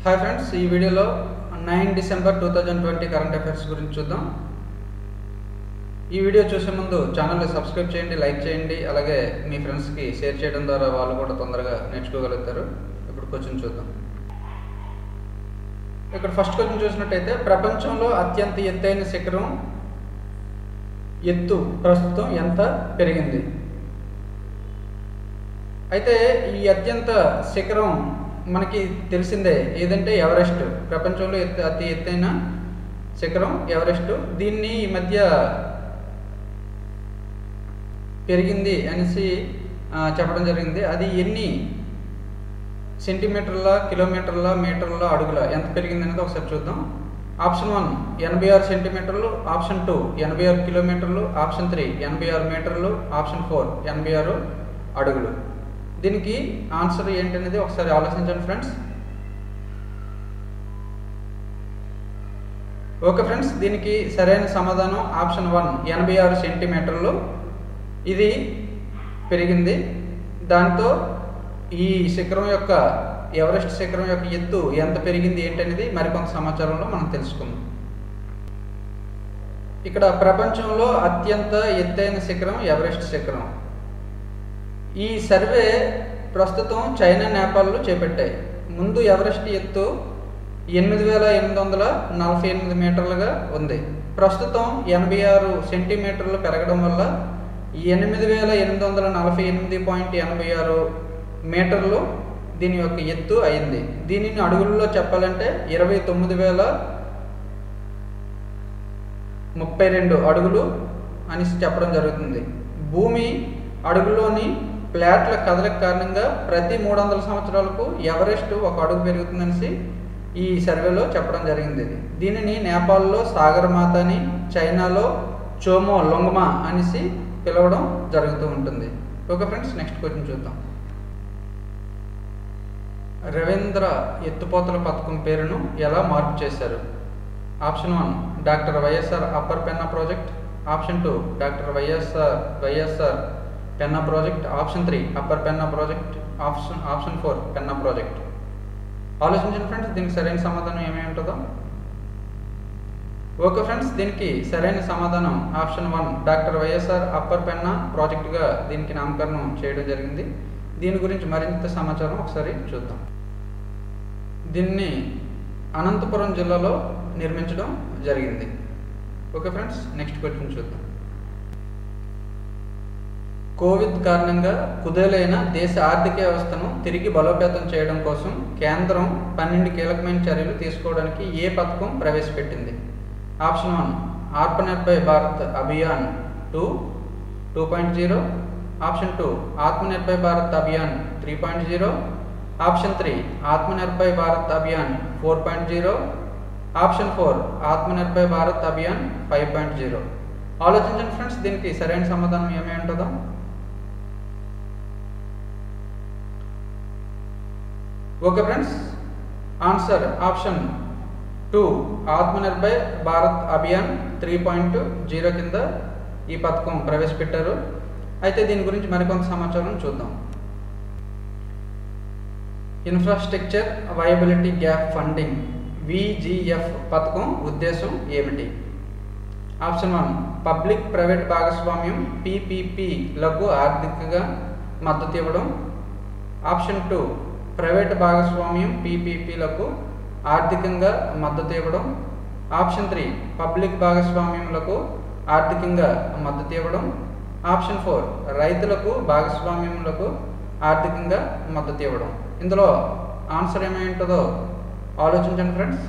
hi friends ఈ వీడియోలో nine December two thousand twenty current affairs గురించి చూద్దాం ఈ వీడియో చూసే ముందు ఛానల్ని సబ్స్క్రైబ్ చేయండి లైక్ చేయండి అలాగే మీ ఫ్రెండ్స్కి షేర్ చేయడం ద్వారా వాళ్ళు కూడా తొందరగా నేర్చుకోగలుగుతారు ఇప్పుడు క్వశ్చన్ చూద్దాం ఇక్కడ ఫస్ట్ క్వశ్చన్ చూసినట్టయితే ప్రపంచంలో అత్యంత ఎత్తైన శిఖరం ఎత్తు ప్రస్తుతం ఎంత పెరిగింది అయితే ఈ అత్యంత శిఖరం మనకి తెలిసిందే ఏదంటే ఎవరెస్ట్ ప్రపంచంలో ఎత్తు అతి ఎత్తైన శిఖరం ఎవరెస్ట్ దీన్ని ఈ మధ్య పెరిగింది అనేసి ఆ, చెప్పడం జరిగింది అది ఎన్ని సెంటీమీటర్ల కిలోమీటర్ల మీటర్ల అడుగుల ఎంత పెరిగింది అనేది ఒకసారి చూద్దాం ఆప్షన్ వన్ ఎనభై ఆరు సెంటీమీటర్లు ఆప్షన్ టూ ఎనభై ఆరు కిలోమీటర్లు ఆప్షన్ త్రీ ఎనభై ఆరు మీటర్లు ఆప్షన్ ఫోర్ ఎనభై ఆరు అడుగులు దీనికి ఆన్సర్ ఏంటనేది ఒకసారి ఆలోచించండి ఫ్రెండ్స్ ఓకే ఫ్రెండ్స్ దీనికి సరైన సమాధానం ఆప్షన్ వన్ ఎనభై ఆరు సెంటీమీటర్లు ఇది పెరిగింది దాంతో ఈ శిఖరం యొక్క ఎవరెస్ట్ శిఖరం యొక్క ఎత్తు ఎంత పెరిగింది ఏంటనేది మరికొంత సమాచారంలో మనం తెలుసుకుందాం ఇక్కడ ప్రపంచంలో అత్యంత ఎత్తైన శిఖరం ఎవరెస్ట్ శిఖరం ఈ సర్వే ప్రస్తుతం చైనా నేపాల్లో చేపట్టాయి ముందు ఎవరెస్ట్ ఎత్తు ఎనిమిది వేల ఎనిమిది వందల నలభై ఎనిమిది మీటర్లుగా ఉంది ప్రస్తుతం ఎనభై ఆరు సెంటీమీటర్లు పెరగడం వల్ల ఎనిమిది వేల ఎనిమిది వందల నలభై ఎనిమిది పాయింట్ ఎనభై ఆరు మీటర్లు దీని యొక్క ఎత్తు అయింది దీనిని అడుగుల్లో చెప్పాలంటే ఇరవై తొమ్మిది వేల ముప్పై రెండు అడుగులు అనేసి చెప్పడం జరుగుతుంది భూమి అడుగులోని ప్లాట్ల కదలిక కారణంగా ప్రతి మూడు వందల సంవత్సరాలకు ఎవరెస్ట్ ఒక అడుగు పెరుగుతుందనేసి ఈ సర్వేలో చెప్పడం జరిగింది ఇది దీనిని నేపాల్లో సాగరమాత అని చైనాలో చోమో లొంగమా అనేసి పిలవడం జరుగుతూ ఉంటుంది ఓకే ఫ్రెండ్స్ నెక్స్ట్ క్వశ్చన్ చూద్దాం రవీంద్ర ఎత్తుపోతల పథకం పేరును ఎలా మార్పు చేశారు option one doctor YSR upper Penna project option two doctor YSR YSR Penna project option three upper Penna project option option four Penna project ఆలోచించండి ఫ్రెండ్స్ దీనికి సరైన సమాధానం ఏమై ఉంటుందో ఓకే ఫ్రెండ్స్ దీనికి సరైన సమాధానం option one doctor YSR upper Penna ప్రాజెక్టుగా దీనికి నామకరణం చేయడం జరిగింది దీని గురించి మరింత సమాచారం ఒకసారి చూద్దాం దీన్ని అనంతపురం జిల్లాలో నిర్మించడం జరిగింది ఓకే ఫ్రెండ్స్ నెక్స్ట్ క్వశ్చన్ చూద్దాం కోవిడ్ కారణంగా కుదేలైన దేశ ఆర్థిక వ్యవస్థను తిరిగి బలోపేతం చేయడం కోసం కేంద్రం పన్నెండు కీలకమైన చర్యలు తీసుకోవడానికి ఏ పథకం ప్రవేశపెట్టింది option one Atmanirbhar Bharat Abhiyan two two point zero option two Atmanirbhar Bharat Abhiyan three point zero option three Atmanirbhar Bharat Abhiyan four point zero option four Atmanirbhar Bharat Abhiyan five point zero ఆలోచించండి ఫ్రెండ్స్ దీనికి సరైన సమాధానం ఏమై ఉంటుందో okay friends answer option two Atmanirbhar Bharat Abhiyan three point zero కింద ఈ పథకం ప్రవేశపెట్టారు అయితే దీని గురించి మరికొంత సమాచారం చూద్దాం infrastructure viability gap funding VGF పథకం ఉద్దేశం ఏమిటి ఆప్షన్ వన్ పబ్లిక్ ప్రైవేట్ భాగస్వామ్యం పీపీపీలకు ఆర్థికంగా మద్దతు ఇవ్వడం ఆప్షన్ టూ ప్రైవేట్ భాగస్వామ్యం పీపీపీలకు ఆర్థికంగా మద్దతు ఇవ్వడం ఆప్షన్ త్రీ పబ్లిక్ భాగస్వామ్యములకు ఆర్థికంగా మద్దతు ఇవ్వడం ఆప్షన్ ఫోర్ రైతులకు భాగస్వామ్యములకు ఆర్థికంగా మద్దతు ఇవ్వడం ఇందులో ఆన్సర్ ఏమై ఉంటుందో ఆలోచించండి ఫ్రెండ్స్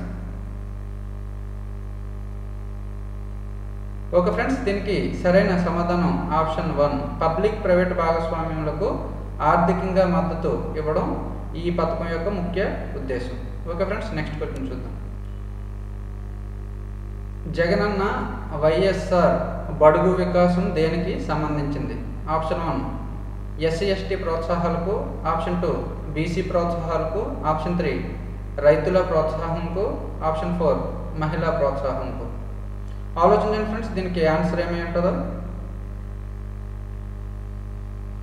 ఓకే ఫ్రెండ్స్ దీనికి సరైన సమాధానం ఆప్షన్ వన్ పబ్లిక్ ప్రైవేట్ భాగస్వామ్యములకు ఆర్థికంగా మద్దతు ఇవ్వడం ఈ పథకం యొక్క ముఖ్య ఉద్దేశం ఓకే ఫ్రెండ్స్ నెక్స్ట్ క్వశ్చన్ చూద్దాం జగనన్న వైఎస్ఆర్ బడుగు వికాసం దేనికి సంబంధించింది ఆప్షన్ వన్ ఎస్సీ ఎస్టీ ప్రోత్సాహాలకు ఆప్షన్ టూ బీసీ ప్రోత్సాహాలకు ఆప్షన్ త్రీ రైతుల ప్రోత్సాహంకు ఆప్షన్ ఫోర్ మహిళా ప్రోత్సాహంకు ఆలోచించండి ఫ్రెండ్స్ దీనికి ఆన్సర్ ఏమై ఉంటుందో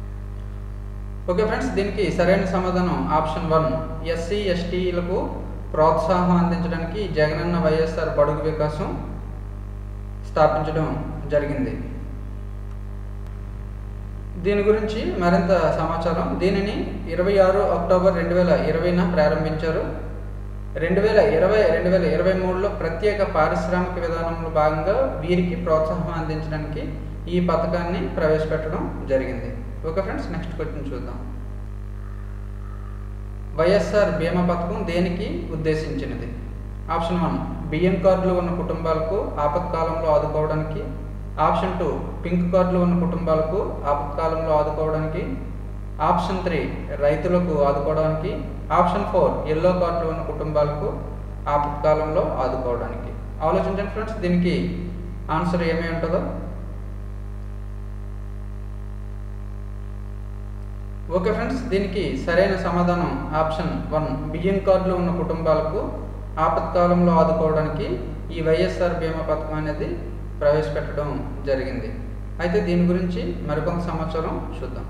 ఓకే ఫ్రెండ్స్ దీనికి సరైన సమాధానం ఆప్షన్ వన్ ఎస్సీ ఎస్టీలకు ప్రోత్సాహం అందించడానికి ఈ జగనన్న వైఎస్ఆర్ బడుగు వికాసం స్థాపించడం జరిగింది దీని గురించి మరింత సమాచారం దీనిని ఇరవై ఆరు అక్టోబర్ రెండు వేల ఇరవైన ప్రారంభించారు రెండు వేల ఇరవై రెండు వేల ఇరవై మూడులో ప్రత్యేక పారిశ్రామిక విధానంలో భాగంగా వీరికి ప్రోత్సాహం అందించడానికి ఈ పథకాన్ని ప్రవేశపెట్టడం జరిగింది ఓకే ఫ్రెండ్స్ నెక్స్ట్ క్వశ్చన్ చూద్దాం వైఎస్ఆర్ బీమా పథకం దేనికి ఉద్దేశించినది ఆప్షన్ వన్ బియ్యం కార్డులు ఉన్న కుటుంబాలకు ఆపత్కాలంలో ఆదుకోవడానికి ఆప్షన్ టూ పింక్ కార్డులు ఉన్న కుటుంబాలకు ఆపత్కాలంలో ఆదుకోవడానికి ఆప్షన్ త్రీ రైతులకు ఆదుకోవడానికి ఆప్షన్ ఫోర్ ఎల్లో కార్డులు ఉన్న కుటుంబాలకు ఆపత్కాలంలో ఆదుకోవడానికి ఆలోచించండి ఫ్రెండ్స్ దీనికి ఆన్సర్ ఏమై ఉంటుందో ఓకే ఫ్రెండ్స్ దీనికి సరైన సమాధానం ఆప్షన్ వన్ బియ్యం కార్డులు ఉన్న కుటుంబాలకు ఆపత్కాలంలో ఆదుకోవడానికి ఈ వైఎస్ఆర్ బీమా పథకం అనేది ప్రవేశపెట్టడం జరిగింది అయితే దీని గురించి మరికొంత సమాచారం చూద్దాం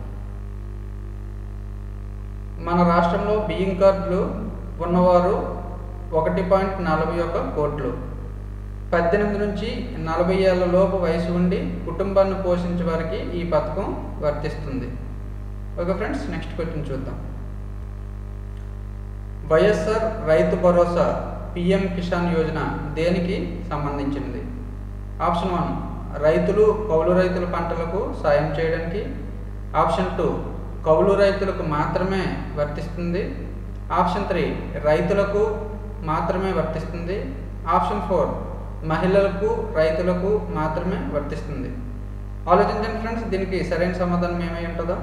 మన రాష్ట్రంలో బియ్యం కార్డులు ఉన్నవారు ఒకటి పాయింట్ నలభై ఒక్క కోట్లు పద్దెనిమిది నుంచి నలభై ఏళ్ళ లోపు వయసు ఉండి కుటుంబాన్ని పోషించే వారికి ఈ పథకం వర్తిస్తుంది ఓకే ఫ్రెండ్స్ నెక్స్ట్ క్వశ్చన్ చూద్దాం వైఎస్ఆర్ రైతు భరోసా పిఎం కిసాన్ యోజన దేనికి సంబంధించినది ఆప్షన్ వన్ రైతులు కౌలు రైతుల పంటలకు సాయం చేయడానికి ఆప్షన్ టూ కౌలు రైతులకు మాత్రమే వర్తిస్తుంది ఆప్షన్ త్రీ రైతులకు మాత్రమే వర్తిస్తుంది ఆప్షన్ ఫోర్ మహిళలకు రైతులకు మాత్రమే వర్తిస్తుంది ఆలోచించండి ఫ్రెండ్స్ దీనికి సరైన సమాధానం ఏమై ఉంటుందో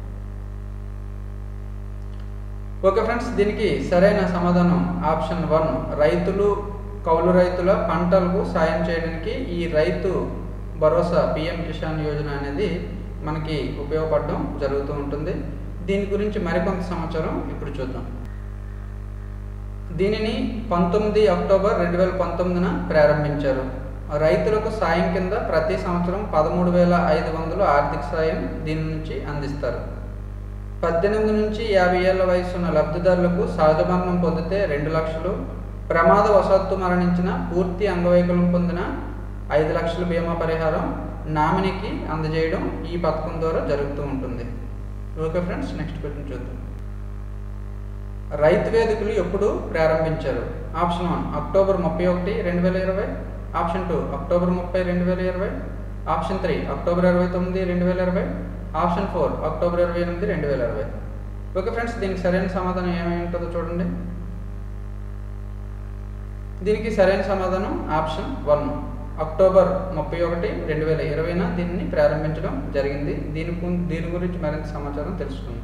ఓకే ఫ్రెండ్స్ దీనికి సరైన సమాధానం ఆప్షన్ వన్ రైతులు కౌలు రైతుల పంటలకు సాయం చేయడానికి ఈ రైతు భరోసా పిఎం కిసాన్ యోజన అనేది మనకి ఉపయోగపడడం జరుగుతూ ఉంటుంది దీని గురించి మరికొంత సమాచారం ఇప్పుడు చూద్దాం దీనిని పంతొమ్మిది అక్టోబర్ రెండు వేల పంతొమ్మిదిన ప్రారంభించారు రైతులకు సాయం కింద ప్రతి సంవత్సరం పదమూడు వేల ఐదు వందలు ఆర్థిక సాయం దీని నుంచి అందిస్తారు పద్దెనిమిది నుంచి యాభై ఏళ్ల వయసు ఉన్న లబ్ధిదారులకు సహజ మరణం పొందితే రెండు లక్షలు ప్రమాద వశాత్తు మరణించిన పూర్తి అంగవైకల్యం పొందిన ఐదు లక్షల బీమా పరిహారం నామినీకి అందజేయడం ఈ పథకం ద్వారా జరుగుతూ ఉంటుంది ఓకే ఫ్రెండ్స్ నెక్స్ట్ క్వశ్చన్ చూద్దాం రైతు వేదికలు ఎప్పుడు ప్రారంభించారు ఆప్షన్ వన్ అక్టోబర్ ముప్పై ఒకటి రెండు వేల ఇరవై ఆప్షన్ టూ అక్టోబర్ ముప్పై రెండు వేల ఇరవై ఆప్షన్ త్రీ అక్టోబర్ ఇరవై తొమ్మిది రెండు వేల ఇరవై ఆప్షన్ ఫోర్ అక్టోబర్ ఇరవై ఎనిమిది రెండు వేల ఇరవై ఓకే ఫ్రెండ్స్ దీనికి సరైన సమాధానం ఏమై ఉంటుందో చూడండి దీనికి సరైన సమాధానం ఆప్షన్ వన్ అక్టోబర్ ముప్పై ఒకటి రెండు వేల ఇరవైన దీనిని ప్రారంభించడం జరిగింది దీని గు- దీని గురించి మరింత సమాచారం తెలుసుకుందాం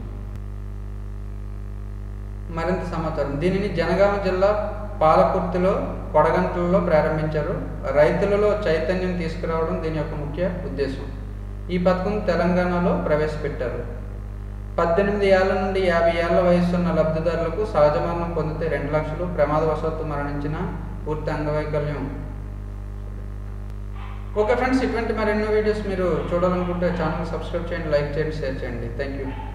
మరింత సమాచారం దీనిని జనగామ జిల్లా పాలకుర్తిలో కొడగంటలలో ప్రారంభించారు రైతులలో చైతన్యం తీసుకురావడం దీని యొక్క ముఖ్య ఉద్దేశం ఈ పథకం తెలంగాణలో ప్రవేశపెట్టారు పద్దెనిమిది ఏళ్ల నుండి యాభై ఏళ్ల వయసు ఉన్న లబ్ధిదారులకు సహజ మరణం పొందితే రెండు లక్షలు ప్రమాదవశాత్తు మరణించిన పూర్తి అంగవైకల్యం ఓకే ఫ్రెండ్స్ ఇటువంటి మరెన్నో వీడియోస్ మీరు చూడాలనుకుంటే ఛానల్ సబ్స్క్రైబ్ చేయండి లైక్ చేయండి షేర్ చేయండి థ్యాంక్ యూ